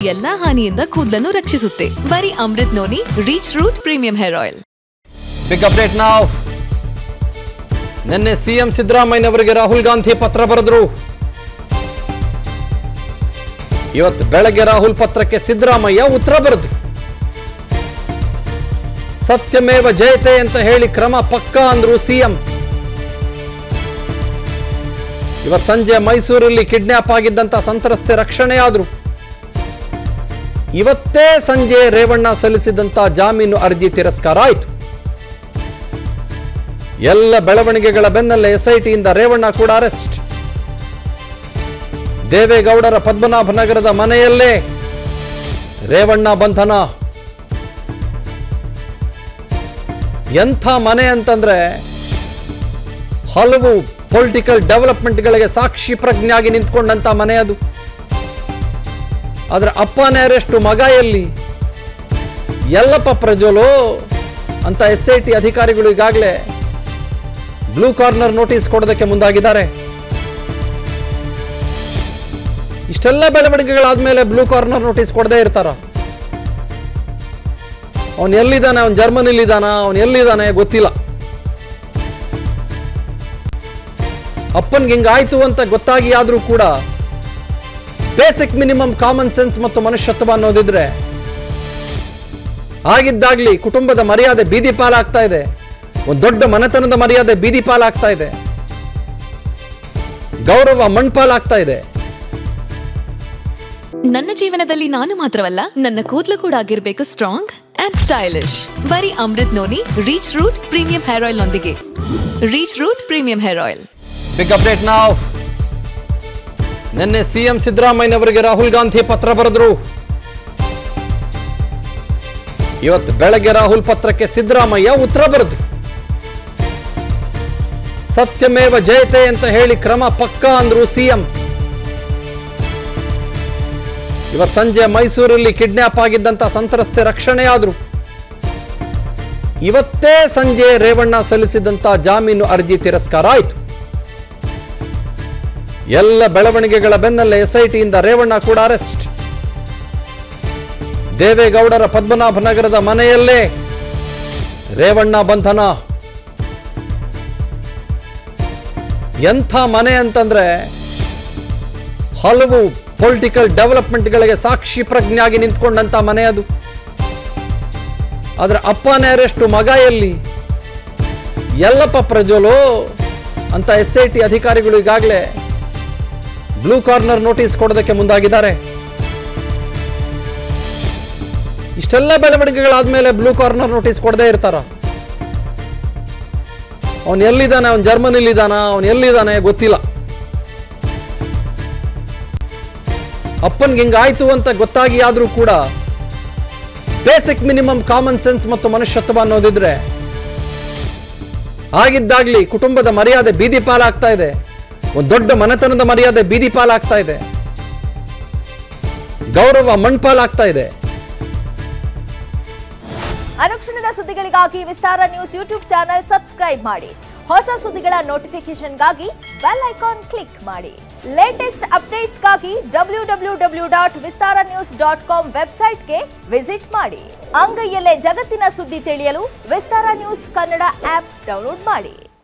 ಎಲ್ಲಾ ಹಾನಿಯಿಂದ ಕೂದಲನ್ನು ರಕ್ಷಿಸುತ್ತೆ ಬರೀ Amrut noni reach root premium hair oil big update ನಾವು ನಿನ್ನೆ ಸಿಎಂ ಸಿದ್ದರಾಮಯ್ಯನವರಿಗೆ ರಾಹುಲ್ ಗಾಂಧಿ ಪತ್ರ ಬರೆದ್ರು ಇವತ್ತು ಬೆಳಗ್ಗೆ ರಾಹುಲ್ ಪತ್ರಕ್ಕೆ ಸಿದ್ದರಾಮಯ್ಯ ಉತ್ತರ ಬರೆದ್ರು ಸತ್ಯಮೇವ ಜಯತೆ ಅಂತ ಹೇಳಿ ಕ್ರಮ ಪಕ್ಕಾ ಅಂದ್ರು ಸಿಎಂ ಇವತ್ತು ಸಂಜೆ ಮೈಸೂರಲ್ಲಿ ಕಿಡ್ನ್ಯಾಪ್ ಆಗಿದ್ದಂತ ಸಂತ್ರಸ್ತೆ ರಕ್ಷಣೆ ಆದ್ರು ಇವತ್ತೇ ಸಂಜೆ ರೇವಣ್ಣ ಸಲ್ಲಿಸಿದಂತ ಜಾಮೀನು ಅರ್ಜಿ ತಿರಸ್ಕಾರ ಆಯಿತು ಎಲ್ಲ ಬೆಳವಣಿಗೆಗಳ ಬೆನ್ನಲ್ಲೇ ಎಸ್ಐಟಿಯಿಂದ ರೇವಣ್ಣ ಕೂಡ ಅರೆಸ್ಟ್ ದೇವೇಗೌಡರ ಪದ್ಮನಾಭನಗರದ ಮನೆಯಲ್ಲೇ ರೇವಣ್ಣ ಬಂಧನ ಎಂಥ ಮನೆ ಅಂತಂದ್ರೆ ಹಲವು ಪೊಲಿಟಿಕಲ್ ಡೆವಲಪ್ಮೆಂಟ್ಗಳಿಗೆ ಸಾಕ್ಷಿ ಪ್ರಜ್ಞೆಯಾಗಿ ನಿಂತ್ಕೊಂಡಂತ ಮನೆ ಅದು ಆದ್ರೆ ಅಪ್ಪನೇ ಅರೆಸ್ಟು ಮಗ ಎಲ್ಲಿ ಎಲ್ಲಪ್ಪ ಪ್ರಜ್ವಲು ಅಂತ ಎಸ್ ಐ ಟಿ ಅಧಿಕಾರಿಗಳು ಈಗಾಗಲೇ ಬ್ಲೂ ಕಾರ್ನರ್ ನೋಟಿಸ್ ಕೊಡೋದಕ್ಕೆ ಮುಂದಾಗಿದ್ದಾರೆ ಇಷ್ಟೆಲ್ಲ ಬೆಳವಣಿಗೆಗಳಾದ್ಮೇಲೆ ಬ್ಲೂ ಕಾರ್ನರ್ ನೋಟಿಸ್ ಕೊಡದೇ ಇರ್ತಾರ ಅವನು ಎಲ್ಲಿದ್ದಾನೆ ಅವನು ಜರ್ಮನಿಲಿದ್ದಾನ ಅವನು ಎಲ್ಲಿದ್ದಾನೆ ಗೊತ್ತಿಲ್ಲ ಅಪ್ಪನ್ಗೆ ಹಿಂಗಾಯ್ತು ಅಂತ ಗೊತ್ತಾಗಿ ಆದ್ರೂ ಕೂಡ ಬೇಸಿಕ್ ಮಿನಿಮಮ್ ಕಾಮನ್ ಸೆನ್ಸ್ ಮತ್ತು ಮನುಷ್ಯತ್ವ ಅನ್ನೋದಿದ್ರೆ ಆಗಿದ್ದಾಗ್ಲಿ ಕುಟುಂಬದ ಮರ್ಯಾದೆ ಬೀದಿ ಪಾಲಾಗ್ತಾ ಇದೆ ಒಂದು ದೊಡ್ಡ ಮನೆತನದ ಮರ್ಯಾದೆ ಬೀದಿ ಪಾಲಾಗ್ತಾ ಇದೆ ಗೌರವ ಮಣ್ಪಾಲಾಗ್ತಾ ಇದೆ ನನ್ನ ಜೀವನದಲ್ಲಿ ನಾನು ಮಾತ್ರವಲ್ಲ ನನ್ನ ಕೂದಲು ಕೂಡ ಆಗಿರ್ಬೇಕು ಸ್ಟ್ರಾಂಗ್ ಅಂಡ್ ಸ್ಟೈಲಿಶ್ ಬರೀ Amrut noni reach root premium hair oil ನೊಂದಿಗೆ reach root premium hair oil big update ನಾವು ನಿನ್ನೆ ಸಿಎಂ ಸಿದ್ದರಾಮಯ್ಯನವರಿಗೆ ರಾಹುಲ್ ಗಾಂಧಿ ಪತ್ರ ಬರೆದ್ರು ಇವತ್ತು ಬೆಳಗ್ಗೆ ರಾಹುಲ್ ಪತ್ರಕ್ಕೆ ಸಿದ್ದರಾಮಯ್ಯ ಉತ್ತರ ಬರೆದ್ರು ಸತ್ಯಮೇವ ಜಯತೆ ಅಂತ ಹೇಳಿ ಕ್ರಮ ಪಕ್ಕಾ ಅಂದ್ರು ಸಿಎಂ ಇವತ್ತು ಸಂಜೆ ಮೈಸೂರಲ್ಲಿ ಕಿಡ್ನ್ಯಾಪ್ ಆಗಿದ್ದಂತ ಸಂತ್ರಸ್ತೆ ರಕ್ಷಣೆ ಆದ್ರು ಇವತ್ತೇ ಸಂಜೆ ರೇವಣ್ಣ ಸಲ್ಲಿಸಿದಂತ ಜಾಮೀನು ಅರ್ಜಿ ತಿರಸ್ಕಾರ ಆಯಿತು ಎಲ್ಲ ಬೆಳವಣಿಗೆಗಳ ಬೆನ್ನಲ್ಲೇ ಎಸ್ಐಟಿಯಿಂದ ರೇವಣ್ಣ ಕೂಡ ಅರೆಸ್ಟ್ ದೇವೇಗೌಡರ ಪದ್ಮನಾಭನಗರದ ಮನೆಯಲ್ಲೇ ರೇವಣ್ಣ ಬಂಧನ ಎಂಥ ಮನೆ ಅಂತಂದ್ರೆ ಹಲವು ಪೊಲಿಟಿಕಲ್ ಡೆವಲಪ್ಮೆಂಟ್ಗಳಿಗೆ ಸಾಕ್ಷಿ ಪ್ರಜ್ಞೆಯಾಗಿ ನಿಂತ್ಕೊಂಡಂತ ಮನೆ ಅದು ಆದ್ರೆ ಅಪ್ಪನೇ ಅರೆಸ್ಟು ಮಗ ಎಲ್ಲಿ ಎಲ್ಲಪ್ಪ ಪ್ರಜ್ವಲು ಅಂತ ಎಸ್ ಐ ಟಿ ಅಧಿಕಾರಿಗಳು ಈಗಾಗಲೇ ಬ್ಲೂ ಕಾರ್ನರ್ ನೋಟಿಸ್ ಕೊಡೋದಕ್ಕೆ ಮುಂದಾಗಿದ್ದಾರೆ ಇಷ್ಟೆಲ್ಲ ಬೆಳವಣಿಗೆಗಳಾದ್ಮೇಲೆ ಬ್ಲೂ ಕಾರ್ನರ್ ನೋಟಿಸ್ ಕೊಡದೇ ಇರ್ತಾರ ಅವನು ಎಲ್ಲಿದ್ದಾನೆ ಅವನು ಜರ್ಮನಿಲಿದ್ದಾನ ಅವನು ಎಲ್ಲಿದ್ದಾನೆ ಗೊತ್ತಿಲ್ಲ ಅಪ್ಪನ್ಗೆ ಹಿಂಗಾಯ್ತು ಅಂತ ಗೊತ್ತಾಗಿ ಆದ್ರೂ ಕೂಡ ಬೇಸಿಕ್ ಮಿನಿಮಮ್ ಕಾಮನ್ ಸೆನ್ಸ್ ಮತ್ತು ಮನುಷ್ಯತ್ವ ಅನ್ನೋದಿದ್ರೆ ಆಗಿದ್ದಾಗ್ಲಿ ಕುಟುಂಬದ ಮರ್ಯಾದೆ ಬೀದಿ ಪಾಲಾಗ್ತಾ ಇದೆ ಒಂದು ದೊಡ್ಡ ಮನೆತನದ ಮರ್ಯಾದೆ ಬೀದಿ ಪಾಲಾಗ್ತಾ ಇದೆ ಗೌರವ ಮಣ್ಪಾಲಾಗ್ತಾ ಇದೆ ಅನುಕ್ಷಣದ ಸುದ್ದಿಗಳಿಗಾಗಿ Vistara news YouTube channel subscribe ಮಾಡಿ ಹೊಸ ಸುದ್ದಿಗಳ ನೋಟಿಫಿಕೇಶನ್ಗಾಗಿ ಬೆಲ್ ಐಕಾನ್ ಕ್ಲಿಕ್ ಮಾಡಿ ಲೇಟೆಸ್ಟ್ ಅಪ್ಡೇಟ್ಸ್ಗಾಗಿ W W W dot Vistara news dot com ವೆಬ್ಸೈಟ್ಗೆ ವಿಸಿಟ್ ಮಾಡಿ ಅಂಗೈಯಲ್ಲೇ ಜಗತ್ತಿನ ಸುದ್ದಿ ತಿಳಿಯಲು Vistara news Kannada app download ಮಾಡಿ